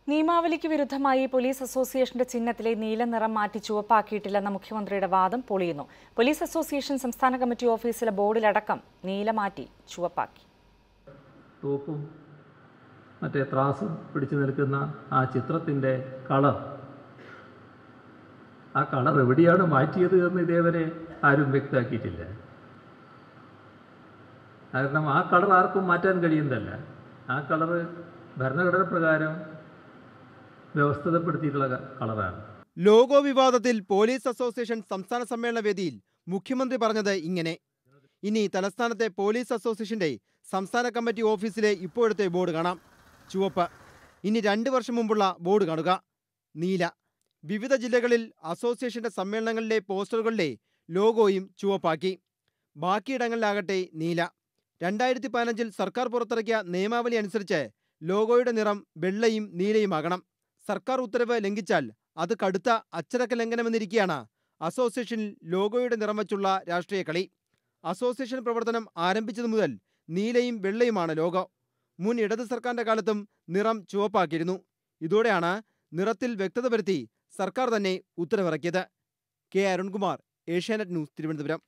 നിയമാവലിക്ക് വിരുദ്ധമായി പോലീസ് അസോസിയേഷന്റെ ചിഹ്നത്തിലെ നീല നിറം മാറ്റി ചുവപ്പാക്കിയിട്ടില്ലെന്ന മുഖ്യമന്ത്രിയുടെ വാദം പൊളിയുന്നു പോലീസ് അസോസിയേഷൻ സംസ്ഥാന കമ്മിറ്റി ഓഫീസിലെ ബോർഡിലടക്കം നീല മാറ്റി ചുവപ്പാക്കി തോപ്പും മറ്റേ ത്രാസും പിടിച്ചു നിൽക്കുന്ന ആ ചിത്രത്തിൻ്റെ കളർ ആ കളർ എവിടെയാണ് മാറ്റിയത് എന്ന് ഇതേവരെ ആരും വ്യക്തമാക്കിയിട്ടില്ല കാരണം ആ കളർ ആർക്കും മാറ്റാൻ കഴിയുന്നതല്ല ആ കളർ ഭരണഘടന പ്രകാരം വ്യവസ്ഥിതപ്പെടുത്തിയിട്ടുള്ള കളറാണ് ലോഗോ വിവാദത്തിൽ പോലീസ് അസോസിയേഷൻ സംസ്ഥാന സമ്മേളന വേദിയിൽ മുഖ്യമന്ത്രി പറഞ്ഞത് ഇങ്ങനെ ഇനി തലസ്ഥാനത്തെ പോലീസ് അസോസിയേഷന്റെ സംസ്ഥാന കമ്മിറ്റി ഓഫീസിലെ ഇപ്പോഴത്തെ ബോർഡ് കാണാം ചുവപ്പ് ഇനി രണ്ട് വർഷം മുമ്പുള്ള ബോർഡ് കാണുക നീല വിവിധ ജില്ലകളിൽ അസോസിയേഷന്റെ സമ്മേളനങ്ങളിലെ പോസ്റ്ററുകളിലെ ലോഗോയും ചുവപ്പാക്കി ബാക്കിയിടങ്ങളിലാകട്ടെ നീല രണ്ടായിരത്തി പതിനഞ്ചിൽ സർക്കാർ പുറത്തിറക്കിയ നിയമാവലി അനുസരിച്ച് ലോഗോയുടെ നിറം വെള്ളയും നീലയുമാകണം സർക്കാർ ഉത്തരവ് ലംഘിച്ചാൽ അത് കടുത്ത അച്ചടക്ക ലംഘനമെന്നിരിക്കെയാണ് അസോസിയേഷനിൽ ലോഗോയുടെ നിറം വച്ചുള്ള രാഷ്ട്രീയ കളി അസോസിയേഷൻ പ്രവർത്തനം ആരംഭിച്ചതു മുതൽ നീലയും വെള്ളയുമാണ് ലോഗോ മുൻ ഇടത് സർക്കാരിന്റെ കാലത്തും നിറം ചുവപ്പാക്കിയിരുന്നു ഇതോടെയാണ് നിറത്തിൽ വ്യക്തത വരുത്തി സർക്കാർ തന്നെ ഉത്തരവിറക്കിയത് K Arunkumar Asianet news Thiruvananthapuram